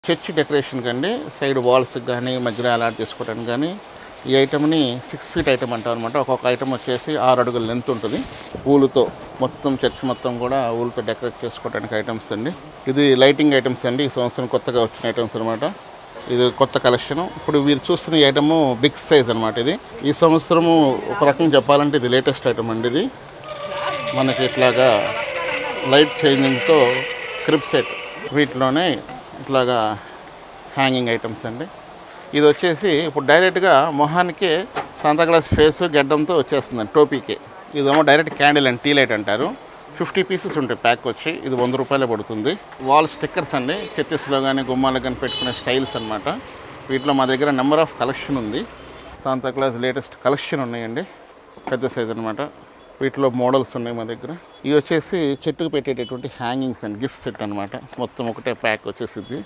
church డెకరేషన్కి అండి side వాల్స్కి కానీ మధ్యలో అలాట్ చేసుకోవడానికి కానీ ఈ ఐటమ్ని సిక్స్ ఫీట్ ఐటమ్ అంటాం అనమాట ఒక్కొక్క ఐటమ్ వచ్చేసి ఆరు అడుగుల లెంత్ ఉంటుంది ఊలుతో మొత్తం చర్చ్ మొత్తం కూడా ఊలుతో డెకరేట్ చేసుకోవడానికి ఐటమ్స్ అండి ఇది లైటింగ్ ఐటమ్స్ అండి ఈ సంవత్సరం కొత్తగా వచ్చిన ఐటమ్స్ అనమాట ఇది కొత్త కలెక్షన్ ఇప్పుడు మీరు చూస్తున్న ఈ ఐటమ్ బిగ్ సైజ్ అనమాట ఇది ఈ సంవత్సరము ఒక రకం చెప్పాలంటే ఇది లేటెస్ట్ ఐటమ్ అండి ఇది మనకి ఇట్లాగా లైట్ చేంజింగ్తో క్రిప్ సెట్ వీటిలోనే ఇట్లాగా హ్యాంగింగ్ ఐటమ్స్ అండి ఇది వచ్చేసి ఇప్పుడు డైరెక్ట్గా మొహానికి శాంతాక్లాస్ ఫేస్ గడ్డంతో వచ్చేస్తుందండి టోపీకి ఇదేమో direct candle and tea light అంటారు ఫిఫ్టీ పీసెస్ ఉంటాయి ప్యాక్ వచ్చి ఇది వంద రూపాయలే పడుతుంది వాల్ స్టిక్కర్స్ అండి చర్చెస్లో కానీ గుమ్మాలకు కానీ పెట్టుకునే స్టైల్స్ అనమాట వీటిలో మా దగ్గర నెంబర్ ఆఫ్ కలెక్షన్ ఉంది శాంతాక్లాస్ లేటెస్ట్ కలెక్షన్ ఉన్నాయండి పెద్ద సైజ్ అనమాట వీటిలో మోడల్స్ ఉన్నాయి మా దగ్గర ఇవి వచ్చేసి చెట్టుకు పెట్టేటటువంటి హ్యాంగింగ్స్ అండ్ గిఫ్ట్ సెట్ అనమాట మొత్తం ఒకటే ప్యాక్ వచ్చేసింది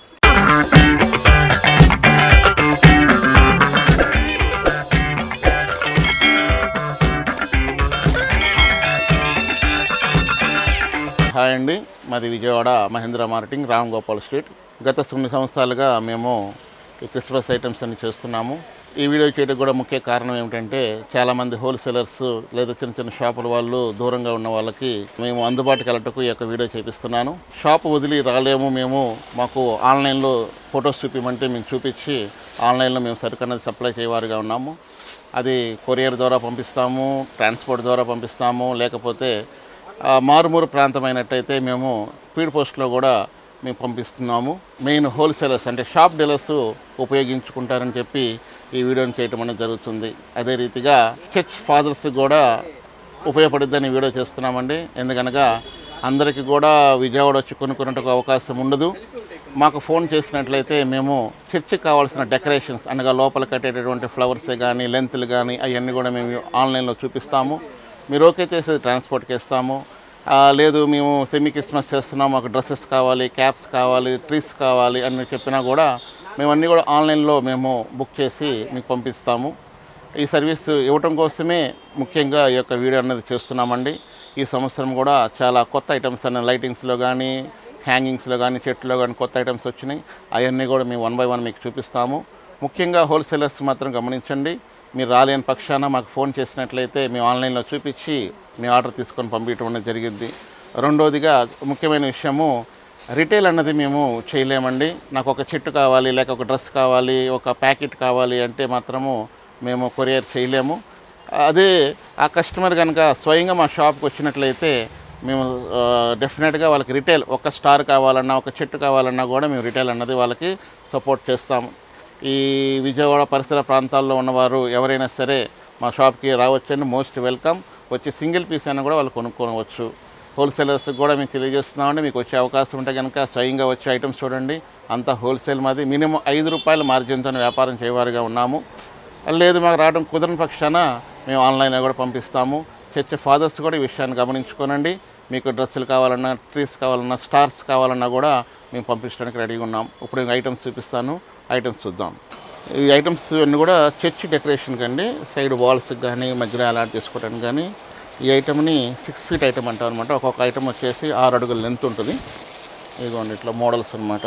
హాయ్ అండి మాది విజయవాడ మహేంద్ర మార్కెటింగ్ రామ్ గోపాల్ స్ట్రీట్ గత కొన్ని సంవత్సరాలుగా మేము ఈ క్రిస్మస్ ఐటమ్స్ అన్ని చేస్తున్నాము ఈ వీడియో చేయడం కూడా ముఖ్య కారణం ఏమిటంటే చాలామంది హోల్సేలర్స్ లేదా చిన్న చిన్న షాపుల వాళ్ళు దూరంగా ఉన్న వాళ్ళకి మేము అందుబాటుకి వెళ్ళటకు ఈ యొక్క వీడియో చేపిస్తున్నాను షాప్ వదిలి రాలేము మేము మాకు ఆన్లైన్లో ఫొటోస్ చూపించమంటే మేము చూపించి ఆన్లైన్లో మేము సరుకు అనేది సప్లై చేయవారుగా ఉన్నాము అది కొరియర్ ద్వారా పంపిస్తాము ట్రాన్స్పోర్ట్ ద్వారా పంపిస్తాము లేకపోతే ఆ, మారుమూరు ప్రాంతమైనట్టయితే మేము స్పీడ్ పోస్ట్లో కూడా మేము పంపిస్తున్నాము మెయిన్ హోల్సేలర్స్ అంటే షాప్ డీలర్స్ ఉపయోగించుకుంటారని చెప్పి ఈ వీడియోని చేయటం అనేది జరుగుతుంది అదే రీతిగా చర్చ్ ఫాదర్స్ కూడా ఉపయోగపడుద్దని వీడియో చేస్తున్నామండి ఎందుకనగా అందరికీ కూడా విజయవాడ వచ్చి కొనుక్కున్నట్టుకు అవకాశం ఉండదు మాకు ఫోన్ చేసినట్లయితే మేము చర్చికి కావాల్సిన డెకరేషన్స్ అనగా లోపల కట్టేటటువంటి ఫ్లవర్సే కానీ లెంత్లు కానీ అవన్నీ కూడా మేము ఆన్లైన్లో చూపిస్తాము మీరు ఓకే చేసేది ట్రాన్స్పోర్ట్కి ఇస్తాము ఆ, లేదు మేము సెమీ క్రిస్మస్ చేస్తున్నాం మాకు డ్రెస్సెస్ కావాలి క్యాప్స్ కావాలి ట్రీస్ కావాలి అని చెప్పినా కూడా మేము అన్నీ కూడా ఆన్లైన్లో మేము బుక్ చేసి మీకు పంపిస్తాము ఈ సర్వీస్ ఇవ్వటం కోసమే ముఖ్యంగా ఈ యొక్క వీడియో అనేది చేస్తున్నామండి ఈ సంవత్సరం కూడా చాలా కొత్త ఐటమ్స్ అన్న లైటింగ్స్లో కానీ హ్యాంగింగ్స్లో కానీ చెట్లో కానీ కొత్త ఐటమ్స్ వచ్చినాయి అవన్నీ కూడా మేము వన్ బై వన్ మీకు చూపిస్తాము ముఖ్యంగా హోల్సేలర్స్ మాత్రం గమనించండి మీరు రాలేని పక్షాన మాకు ఫోన్ చేసినట్లయితే మేము ఆన్లైన్లో చూపించి మీ ఆర్డర్ తీసుకొని పంపించడం అనేది జరిగింది రెండోదిగా ముఖ్యమైన విషయము రిటైల్ అన్నది మేము చేయలేమండి నాకు ఒక చెట్టు కావాలి లేక ఒక డ్రెస్ కావాలి ఒక ప్యాకెట్ కావాలి అంటే మాత్రము మేము కొరియర్ చేయలేము అదే ఆ కస్టమర్ కనుక స్వయంగా మా షాప్కి వచ్చినట్లయితే మేము ఆ, డెఫినెట్గా వాళ్ళకి రిటైల్ ఒక స్టార్ కావాలన్నా ఒక చెట్టు కావాలన్నా కూడా మేము రిటైల్ అన్నది వాళ్ళకి సపోర్ట్ చేస్తాము ఈ విజయవాడ పరిసర ప్రాంతాల్లో ఉన్నవారు ఎవరైనా సరే మా షాప్కి రావచ్చండి మోస్ట్ వెల్కమ్ వచ్చి సింగిల్ పీస్ అయినా కూడా వాళ్ళు కొనుక్కోవచ్చు హోల్సేలర్స్కి కూడా మేము తెలియజేస్తున్నామండి మీకు వచ్చే అవకాశం ఉంటే కనుక స్వయంగా వచ్చే ఐటమ్స్ చూడండి అంతా హోల్సేల్ మాది మినిమం ఐదు రూపాయల మార్జిన్తో వ్యాపారం చేయవారుగా ఉన్నాము లేదు మాకు రావడం కుదరని పక్షాన మేము ఆన్లైన్లో కూడా పంపిస్తాము చర్చ ఫాదర్స్ కూడా ఈ విషయాన్ని గమనించుకోనండి మీకు డ్రెస్సులు కావాలన్నా ట్రీస్ కావాలన్నా స్టార్స్ కావాలన్నా కూడా మేము పంపించడానికి రెడీగా ఉన్నాం ఇప్పుడు ఇంకా ఐటమ్స్ చూపిస్తాను ఐటమ్స్ చూద్దాం ఈ ఐటమ్స్ అన్నీ కూడా చర్చ్ డెకరేషన్కి అండి సైడ్ వాల్స్కి కానీ మధ్యలో అలాట్ చేసుకోవడానికి కానీ ఈ ఐటమ్ని సిక్స్ ఫీట్ ఐటమ్ అంటాం అనమాట ఒక్కొక్క ఐటమ్ వచ్చేసి ఆరు అడుగుల లెంత్ ఉంటుంది ఇదిగోండి ఇట్లా మోడల్స్ అనమాట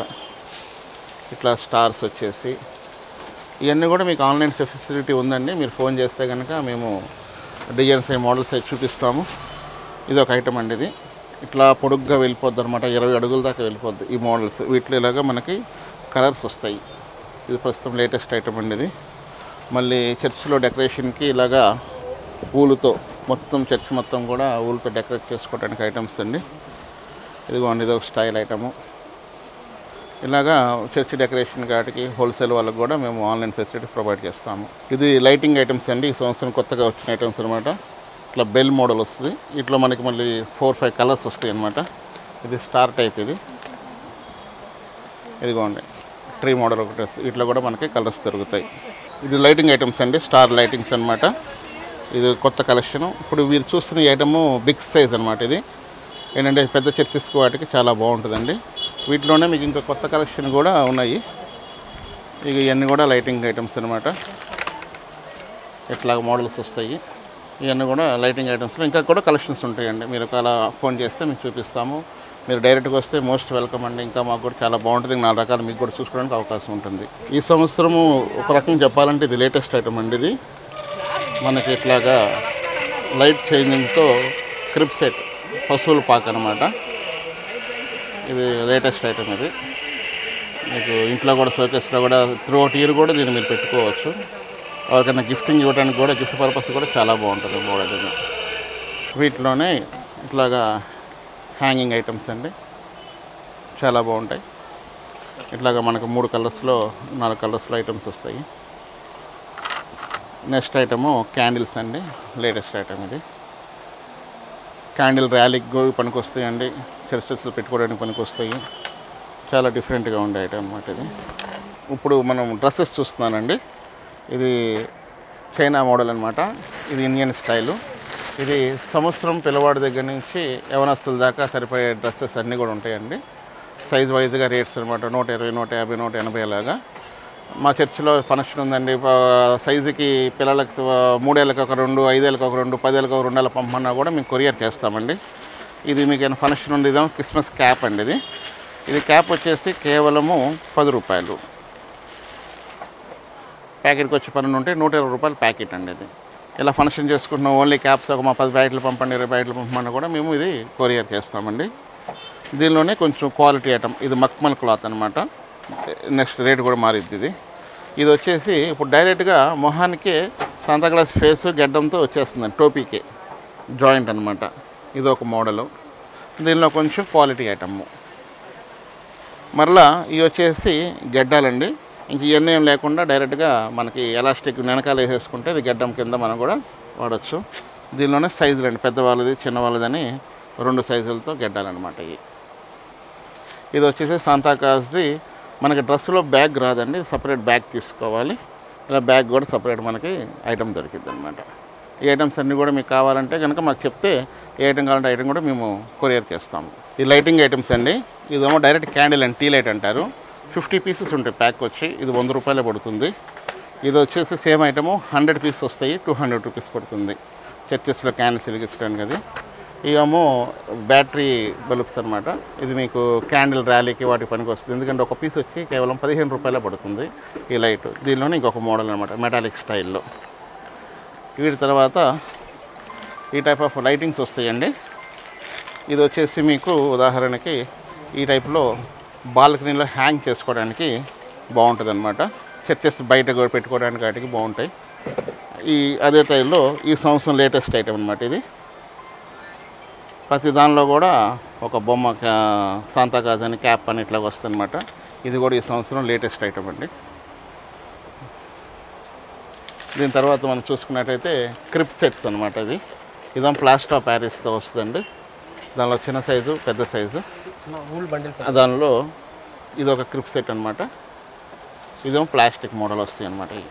ఇట్లా స్టార్స్ వచ్చేసి ఇవన్నీ కూడా మీకు ఆన్లైన్ ఫెసిలిటీ ఉందండి మీరు ఫోన్ చేస్తే కనుక మేము డిజైన్స్ అయ్యి మోడల్స్ అవి చూపిస్తాము ఇది ఒక ఐటమ్ అండి ఇది ఇట్లా పొడుగ్గా వెళ్ళిపోద్ది అనమాట ఇరవై అడుగుల దాకా వెళ్ళిపోద్ది ఈ మోడల్స్ వీటిలో ఇలాగా మనకి కలర్స్ వస్తాయి ఇది ప్రస్తుతం లేటెస్ట్ ఐటమ్ అండి ఇది మళ్ళీ చర్చ్లో డెకరేషన్కి ఇలాగా పూలుతో మొత్తం చర్చ్ మొత్తం కూడా ఊలతో డెకరేట్ చేసుకోవడానికి ఐటమ్స్ అండి ఇదిగోండి ఇది ఒక స్టైల్ ఐటము ఇలాగా చర్చ్ డెకరేషన్ వాటికి హోల్సేల్ వాళ్ళకి కూడా మేము ఆన్లైన్ ఫెసిలిటీ ప్రొవైడ్ చేస్తాము ఇది లైటింగ్ ఐటమ్స్ అండి ఈ సంవత్సరం కొత్తగా వచ్చిన ఐటమ్స్ అనమాట ఇట్లా బెల్ మోడల్ వస్తుంది ఇట్లా మనకి మళ్ళీ ఫోర్ ఫైవ్ కలర్స్ వస్తాయి అనమాట ఇది స్టార్ టైప్ ఇది ఇదిగోండి ట్రీ మోడల్ ఒకటి వస్తుంది ఇట్లా కూడా మనకి కలర్స్ దొరుకుతాయి ఇది లైటింగ్ ఐటమ్స్ అండి స్టార్ లైటింగ్స్ అనమాట ఇది కొత్త కలెక్షన్ ఇప్పుడు మీరు చూస్తున్న ఈ ఐటము బిగ్ సైజ్ అనమాట ఇది ఏంటంటే పెద్ద చర్చెస్కి వాటికి చాలా బాగుంటుందండి వీటిలోనే మీకు ఇంకా కొత్త కలెక్షన్ కూడా ఉన్నాయి ఇక ఇవన్నీ కూడా లైటింగ్ ఐటమ్స్ అనమాట ఇట్లా మోడల్స్ వస్తాయి ఇవన్నీ కూడా లైటింగ్ ఐటమ్స్లో ఇంకా కూడా కలెక్షన్స్ ఉంటాయండి మీరు అలా ఫోన్ చేస్తే మేము చూపిస్తాము మీరు డైరెక్ట్గా వస్తే మోస్ట్ వెల్కమ్ అండి ఇంకా మాకు కూడా చాలా బాగుంటుంది నాలుగు రకాలు మీకు కూడా చూసుకోవడానికి అవకాశం ఉంటుంది ఈ సంవత్సరము ఒక రకం చెప్పాలంటే ఇది లేటెస్ట్ ఐటమ్ అండి ఇది మనకి ఇట్లాగా లైట్ చేంజింగ్తో క్రిప్ సెట్ పశువుల పాక అనమాట ఇది లేటెస్ట్ ఐటమ్ ఇది మీకు ఇంట్లో కూడా షోకేస్లో కూడా త్రూ అవుట్ ఇయర్ కూడా దీన్ని మీరు పెట్టుకోవచ్చు ఎవరికైనా గిఫ్టింగ్ ఇవ్వడానికి కూడా గిఫ్ట్ పర్పస్ కూడా చాలా బాగుంటుంది మోడల్ ఇది వీటిలోనే ఇట్లాగా హ్యాంగింగ్ ఐటమ్స్ అండి చాలా బాగుంటాయి ఇట్లాగా మనకు మూడు కలర్స్లో నాలుగు కలర్స్లో ఐటమ్స్ వస్తాయి నెక్స్ట్ ఐటము క్యాండిల్స్ అండి లేటెస్ట్ ఐటమ్ ఇది క్యాండిల్ ర్యాలీకి కూడా పనికొస్తాయండి చర్చెస్లో పెట్టుకోవడానికి పనికొస్తాయి చాలా డిఫరెంట్గా ఉండే ఐటమ్ అన్నమాట ఇది ఇప్పుడు మనం డ్రెస్సెస్ చూస్తున్నానండి ఇది చైనా మోడల్ అనమాట ఇది ఇండియన్ స్టైలు ఇది సంవత్సరం పిల్లవాడి దగ్గర నుంచి యవనస్తుల దాకా సరిపోయే డ్రెస్సెస్ అన్నీ కూడా ఉంటాయండి సైజ్ వైజ్గా రేట్స్ అనమాట నూట ఇరవై నూట యాభై నూట ఎనభై అలాగా మా చర్చిలో ఫంక్షన్ ఉందండి ప- సైజుకి పిల్లలకి ఆ, మూడేళ్ళకి ఒక రెండు ఐదేళ్ళకి ఒక రెండు పదేళ్ళకి ఒక రెండు నెలలు పంపమన్నా కూడా మేము కొరియర్ చేస్తామండి ఇది మీకు ఏమైనా ఫంక్షన్ ఉంది ఇదేమో క్రిస్మస్ క్యాప్ అండి ఇది ఇది క్యాప్ వచ్చేసి కేవలము పది రూపాయలు ప్యాకెట్కి వచ్చి పన్నెండు ఉంటే నూట ఇరవై రూపాయలు ప్యాకెట్ అండి ఇది ఇలా ఫంక్షన్ చేసుకుంటున్నాం ఓన్లీ క్యాప్స్ ఒక మా పది ప్యాకెట్లు పంపండి ఇరవై ప్యాకెట్లు పంపమన్నా కూడా మేము ఇది కొరియర్ చేస్తామండి దీనిలోనే కొంచెం క్వాలిటీ ఐటమ్ ఇది మక్మల్ క్లాత్ అనమాట నెక్స్ట్ రేట్ కూడా మారిద్ది ఇది ఇది వచ్చేసి ఇప్పుడు డైరెక్ట్గా మొహానికి సంతగ్లాస్ ఫేస్ గడ్డంతో వచ్చేస్తుంది టోపీకి జాయింట్ అనమాట ఇది ఒక మోడలు దీనిలో కొంచెం క్వాలిటీ ఐటమ్ మరలా ఇవి వచ్చేసి గడ్డాలండి ఇంక ఇవన్నీ ఏం లేకుండా డైరెక్ట్గా మనకి ఎలాస్టిక్ వెనకాల వేసేసుకుంటే ఇది గడ్డం కింద మనం కూడా వాడచ్చు దీనిలోనే సైజులు అండి పెద్దవాళ్ళది చిన్నవాళ్ళదని రెండు సైజులతో గడ్డాలన్నమాట ఇవి ఇది వచ్చేసి సాంతాకాస్ది మనకి డ్రెస్సులో బ్యాగ్ రాదండి సపరేట్ బ్యాగ్ తీసుకోవాలి ఇలా బ్యాగ్ కూడా సపరేట్ మనకి ఐటమ్ దొరికింది అనమాట ఈ ఐటమ్స్ అన్నీ కూడా మీకు కావాలంటే కనుక మాకు చెప్తే ఏ ఐటమ్ కావాలంటే ఐటమ్ కూడా మేము కొరియర్ చేస్తాము ఈ లైటింగ్ ఐటమ్స్ అండి ఇదేమో direct candle and tea light అంటారు ఫిఫ్టీ పీసెస్ ఉంటాయి ప్యాక్ వచ్చి ఇది వంద రూపాయలే పడుతుంది ఇది వచ్చేసి సేమ్ ఐటము హండ్రెడ్ పీసెస్ వస్తాయి టూ హండ్రెడ్ రూపీస్ పడుతుంది చర్చెస్లో క్యాండిల్స్ వెలిగించడానికి అది ఇవేమో బ్యాటరీ బల్బ్స్ అనమాట ఇది మీకు క్యాండిల్ ర్యాలీకి వాటి పనికి వస్తుంది ఎందుకంటే ఒక పీస్ వచ్చి కేవలం పదిహేను రూపాయలే పడుతుంది ఈ లైట్ దీనిలోనే ఇంకొక మోడల్ అనమాట మెటాలిక్ స్టైల్లో వీటి తర్వాత ఈ టైప్ ఆఫ్ లైటింగ్స్ వస్తాయండి ఇది వచ్చేసి మీకు ఉదాహరణకి ఈ టైప్లో బాల్కనీలో హ్యాంగ్ చేసుకోవడానికి బాగుంటుంది అనమాట చర్చెస్ బయట కూడా పెట్టుకోవడానికి వాటికి బాగుంటాయి ఈ అదే టైంలో ఈ సంవత్సరం లేటెస్ట్ ఐటమ్ అనమాట ఇది ప్రతి దానిలో కూడా ఒక బొమ్మ కా- సాంతాకాజ్ అని క్యాప్ అని ఇట్లా వస్తుందన్నమాట ఇది కూడా ఈ సంవత్సరం లేటెస్ట్ ఐటమ్ అండి దీని తర్వాత మనం చూసుకున్నట్టయితే క్రిప్ సెట్స్ అనమాట ఇది ఇదేమో ప్లాస్టర్ ఆఫ్ ప్యారిస్తో వస్తుందండి దానిలో చిన్న సైజు పెద్ద సైజు ఊల్ బండిల్ దానిలో ఇది ఒక క్రిప్ సెట్ అనమాట ఇదేమో ప్లాస్టిక్ మోడల్ వస్తాయి అనమాట ఇవి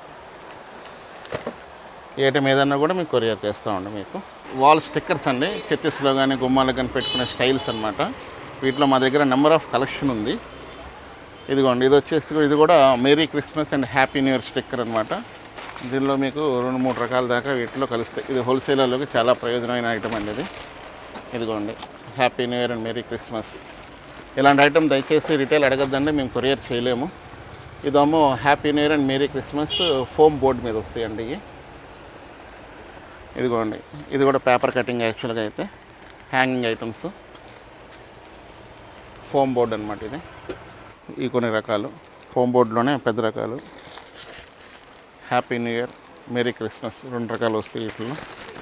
ఈ ఐటమ్ ఏదన్నా కూడా మీకు కొరియర్ చేస్తామండి మీకు వాల్ స్టిక్కర్స్ అండి చర్చెస్లో కానీ గుమ్మాలకు కానీ పెట్టుకునే స్టైల్స్ అనమాట వీటిలో మా దగ్గర నెంబర్ ఆఫ్ కలెక్షన్ ఉంది ఇదిగోండి ఇది వచ్చేసి ఇది కూడా merry Christmas and happy new year sticker అనమాట దీనిలో మీకు రెండు మూడు రకాల దాకా వీటిలో కలుస్తాయి ఇది హోల్సేలర్లోకి చాలా ప్రయోజనమైన ఐటమ్ అండి ఇది ఇదిగోండి happy new year and merry Christmas ఇలాంటి ఐటమ్ దయచేసి రిటైల్ అడగద్దండి మేము కొరియర్ చేయలేము ఇదేమో happy new year and merry Christmas foam board మీద వస్తాయండి ఇవి ఇదిగోండి ఇది కూడా పేపర్ కటింగ్ యాక్చువల్గా అయితే హ్యాంగింగ్ ఐటమ్స్ ఫోమ్ బోర్డ్ అనమాట ఇది ఈ కొన్ని రకాలు ఫోమ్ బోర్డులోనే పెద్ద రకాలు happy new year merry Christmas రెండు రకాలు వస్తాయి వీటిలో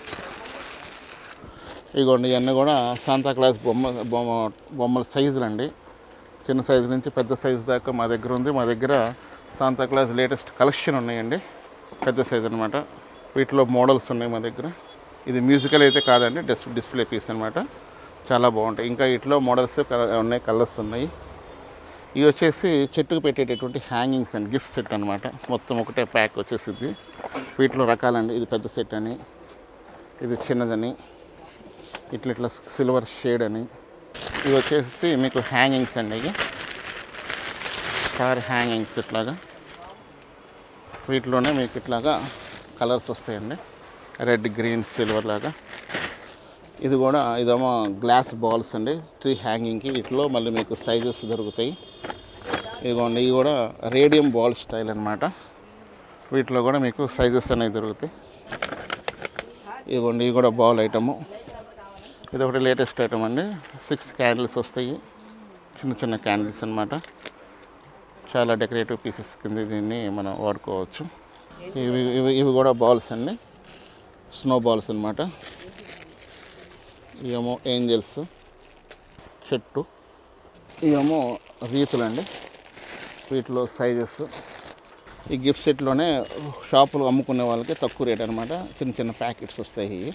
ఇదిగోండి ఇవన్నీ కూడా శాంతా క్లాస్ బొమ్మ బొమ్మ బొమ్మల సైజులు అండి చిన్న సైజు నుంచి పెద్ద సైజు దాకా మా దగ్గర ఉంది మా దగ్గర శాంతా క్లాస్ లేటెస్ట్ కలెక్షన్ ఉన్నాయండి పెద్ద సైజు అనమాట వీటిలో మోడల్స్ ఉన్నాయి మా దగ్గర ఇది మ్యూజికల్ అయితే కాదండి డిస్ డిస్ప్లే పీస్ అనమాట చాలా బాగుంటాయి ఇంకా వీటిలో మోడల్స్ ఉన్నాయి కలర్స్ ఉన్నాయి ఇవి వచ్చేసి చెట్టుకు పెట్టేటటువంటి హ్యాంగింగ్స్ అండ్ గిఫ్ట్ సెట్ అనమాట మొత్తం ఒకటే ప్యాక్ వచ్చేసింది వీటిలో రకాలండి ఇది పెద్ద సెట్ అని ఇది చిన్నదని ఇట్లా ఇట్లా సిల్వర్ షేడ్ అని ఇవి వచ్చేసి మీకు హ్యాంగింగ్స్ అండి ఇవి స్టార్ హ్యాంగింగ్స్ ఇట్లాగా వీటిలోనే మీకు ఇట్లాగా కలర్స్ వస్తాయండి రెడ్ గ్రీన్ సిల్వర్ లాగా ఇది కూడా ఇదేమో గ్లాస్ బాల్స్ అండి ట్రీ హ్యాంగింగ్కి వీటిలో మళ్ళీ మీకు సైజెస్ దొరుకుతాయి ఇదిగోండి ఇవి కూడా రేడియం బాల్ స్టైల్ అన్నమాట వీటిలో కూడా మీకు సైజెస్ అనేవి దొరుకుతాయి ఇదిగోండి ఇవి కూడా బాల్ ఐటము ఇది ఒకటి లేటెస్ట్ ఐటమ్ అండి సిక్స్ క్యాండిల్స్ వస్తాయి చిన్న చిన్న క్యాండిల్స్ అన్నమాట చాలా డెకరేటివ్ పీసెస్ కింద దీన్ని మనం వాడుకోవచ్చు ఇవి ఇవి ఇవి కూడా బాల్స్ అండి స్నో బాల్స్ అన్నమాట ఇవేమో ఏంజల్స్ చెట్టు ఇవేమో రీతులు అండి వీటిలో సైజెస్ ఈ గిఫ్ట్ సెట్లోనే షాపులు అమ్ముకునే వాళ్ళకి తక్కువ రేట్ అనమాట చిన్న చిన్న ప్యాకెట్స్ వస్తాయి ఇవి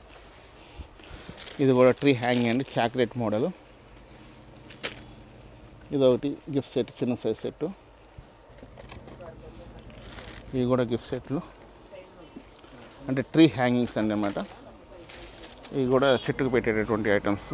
ఇది కూడా ట్రీ హ్యాంగ్ అండి చాక్లెట్ మోడల్ ఇది ఒకటి గిఫ్ట్ సెట్ చిన్న సైజ్ సెట్ ఇవి కూడా గిఫ్ట్ సెట్లు అంటే ట్రీ హ్యాంగింగ్స్ అండి అన్నమాట ఇవి కూడా చెట్టుకు పెట్టేటటువంటి ఐటమ్స్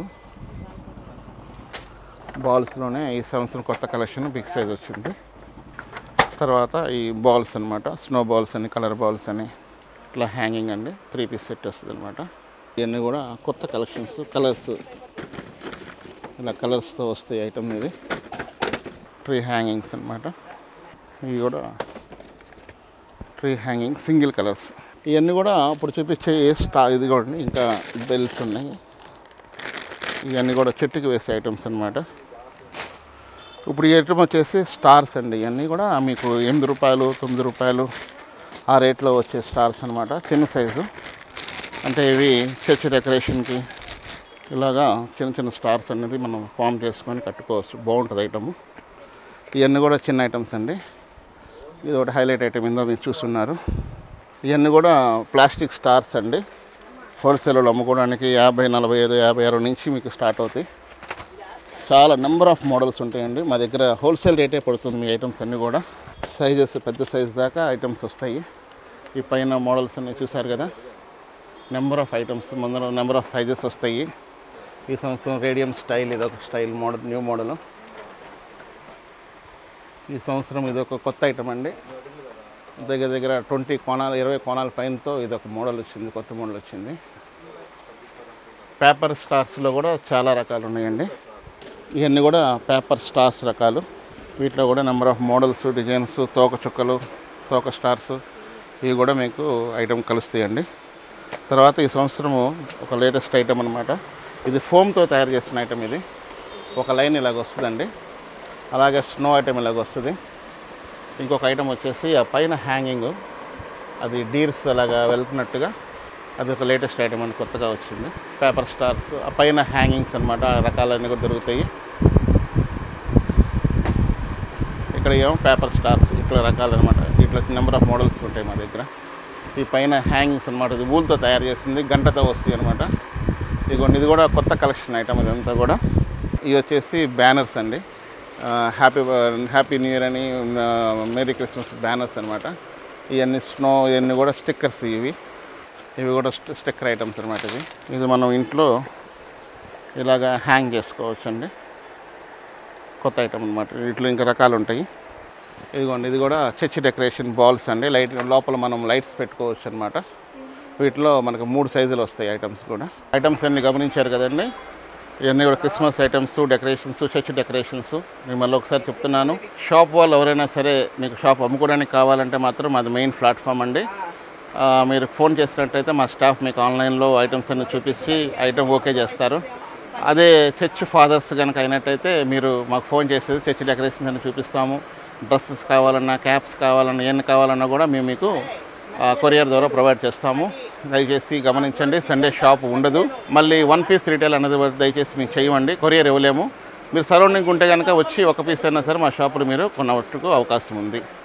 బాల్స్లోనే ఈ సంవత్సరం కొత్త కలెక్షన్ బిగ్ సైజ్ వచ్చింది తర్వాత ఈ బాల్స్ అన్నమాట స్నో బాల్స్ అని కలర్ బాల్స్ అని ఇట్లా హ్యాంగింగ్ అండి త్రీ పీస్ సెట్ వస్తుంది అనమాట ఇవన్నీ కూడా కొత్త కలెక్షన్స్ కలర్స్ ఇలా కలర్స్తో వస్తాయి ఐటమ్ ఇది ట్రీ హ్యాంగింగ్స్ అన్నమాట ఇవి కూడా ట్రీ హ్యాంగింగ్ సింగిల్ కలర్స్ ఇవన్నీ కూడా ఇప్పుడు చూపించే ఏ స్టా ఇది కూడా ఇంకా బెల్స్ ఉన్నాయి ఇవన్నీ కూడా చెట్టుకి వేసే ఐటమ్స్ అన్నమాట ఇప్పుడు ఈ ఐటమ్ వచ్చేసి స్టార్స్ అండి ఇవన్నీ కూడా మీకు ఎనిమిది రూపాయలు తొమ్మిది రూపాయలు ఆ రేట్లో వచ్చే స్టార్స్ అన్నమాట చిన్న సైజు అంటే ఇవి చర్చ్ డెకరేషన్కి ఇలాగా చిన్న చిన్న స్టార్స్ అనేది మనం ఫామ్ చేసుకొని కట్టుకోవచ్చు బాగుంటుంది ఐటమ్ ఇవన్నీ కూడా చిన్న ఐటమ్స్ అండి ఇది ఒకటి హైలైట్ ఐటమ్ ఇందో మీరు చూస్తున్నారు ఇవన్నీ కూడా ప్లాస్టిక్ స్టార్స్ అండి హోల్సేల్లో అమ్ముకోవడానికి యాభై నలభై ఐదు యాభై ఆరు నుంచి మీకు స్టార్ట్ అవుతాయి చాలా నెంబర్ ఆఫ్ మోడల్స్ ఉంటాయండి మా దగ్గర హోల్సేల్ రేటే పడుతుంది మీ ఐటమ్స్ అన్నీ కూడా సైజెస్ పెద్ద సైజ్ దాకా ఐటమ్స్ వస్తాయి ఈ పైన మోడల్స్ అన్నీ చూసారు కదా నెంబర్ ఆఫ్ ఐటమ్స్ ముందర నెంబర్ ఆఫ్ సైజెస్ వస్తాయి ఈ సంవత్సరం రేడియం స్టైల్ ఇది ఒక స్టైల్ మోడల్ న్యూ మోడల్ ఈ సంవత్సరం ఇది ఒక కొత్త ఐటమ్ అండి దగ్గర దగ్గర ట్వంటీ కోణాలు ఇరవై కోణాల పైనతో ఇది ఒక మోడల్ వచ్చింది కొత్త మోడల్ వచ్చింది పేపర్ స్టార్స్లో కూడా చాలా రకాలు ఉన్నాయండి ఇవన్నీ కూడా పేపర్ స్టార్స్ రకాలు వీటిలో కూడా నెంబర్ ఆఫ్ మోడల్స్ డిజైన్స్ తోక చుక్కలు తోక స్టార్స్ ఇవి కూడా మీకు ఐటమ్ కలుస్తాయండి తర్వాత ఈ సంవత్సరము ఒక లేటెస్ట్ ఐటమ్ అనమాట ఇది ఫోమ్తో తయారు చేసిన ఐటమ్ ఇది ఒక లైన్ ఇలాగ వస్తుందండి అలాగే స్నో ఐటమ్ ఇలాగ వస్తుంది ఇంకొక ఐటమ్ వచ్చేసి ఆ పైన హ్యాంగింగ్ అది డీర్స్ అలాగా వెళ్తున్నట్టుగా అది ఒక లేటెస్ట్ ఐటమ్ అని కొత్తగా వచ్చింది పేపర్ స్టార్స్ ఆ పైన హ్యాంగింగ్స్ అనమాట రకాలన్నీ కూడా దొరుకుతాయి ఇక్కడ ఏమో పేపర్ స్టార్స్ ఇట్లా రకాలు అనమాట ఇట్లా నెంబర్ ఆఫ్ మోడల్స్ ఉంటాయి మా దగ్గర ఈ పైన హ్యాంగింగ్స్ అనమాట ఇది ఊల్తో తయారు చేసింది గంటతో వస్తాయి అనమాట ఇదిగోండి ఇది కూడా కొత్త కలెక్షన్ ఐటమ్ ఇదంతా కూడా ఇవి వచ్చేసి బ్యానర్స్ అండి హ్యాపీ హ్యాపీ న్యూ ఇయర్ అని మేరీ క్రిస్మస్ బ్యానర్స్ అనమాట ఇవన్నీ స్నో ఇవన్నీ కూడా స్టిక్కర్స్ ఇవి ఇవి కూడా స్టిక్కర్ ఐటమ్స్ అనమాట ఇది ఇది మనం ఇంట్లో ఇలాగా హ్యాంగ్ చేసుకోవచ్చు అండి కొత్త ఐటమ్ అనమాట వీటిలో ఇంకా రకాలు ఉంటాయి ఇదిగోండి ఇది కూడా చర్చ్ డెకరేషన్ బాల్స్ అండి లైట్ లోపల మనం లైట్స్ పెట్టుకోవచ్చు అనమాట వీటిలో మనకు మూడు సైజులు వస్తాయి ఐటమ్స్ కూడా ఐటమ్స్ అన్ని గమనించారు కదండి ఇవన్నీ కూడా Christmas items decorations church decorations నేను మళ్ళీ ఒకసారి చెప్తున్నాను షాప్ వాళ్ళు ఎవరైనా సరే మీకు షాప్ అమ్ముకోవడానికి కావాలంటే మాత్రం అది మెయిన్ ప్లాట్ఫామ్ అండి ఆ, మీరు ఫోన్ చేసినట్టయితే మా స్టాఫ్ మీకు ఆన్లైన్లో ఐటమ్స్ అన్ని చూపించి ఐటమ్ ఓకే చేస్తారు అదే చర్చ్ ఫాదర్స్ కనుక అయినట్టయితే మీరు మాకు ఫోన్ చేసేది చర్చ్ డెకరేషన్స్ అని చూపిస్తాము డ్రెస్సెస్ కావాలన్నా క్యాప్స్ కావాలన్నా ఎన్ని కావాలన్నా కూడా మేము మీకు కొరియర్ ద్వారా ప్రొవైడ్ చేస్తాము దయచేసి గమనించండి సండే షాప్ ఉండదు మళ్ళీ వన్ పీస్ రిటైల్ అనేది దయచేసి మీకు చేయమండి కొరియర్ ఇవ్వలేము మీరు సరౌండింగ్ ఉంటే కనుక వచ్చి ఒక పీస్ అయినా సరే మా షాపులో మీరు కొనవట్టుకు అవకాశం ఉంది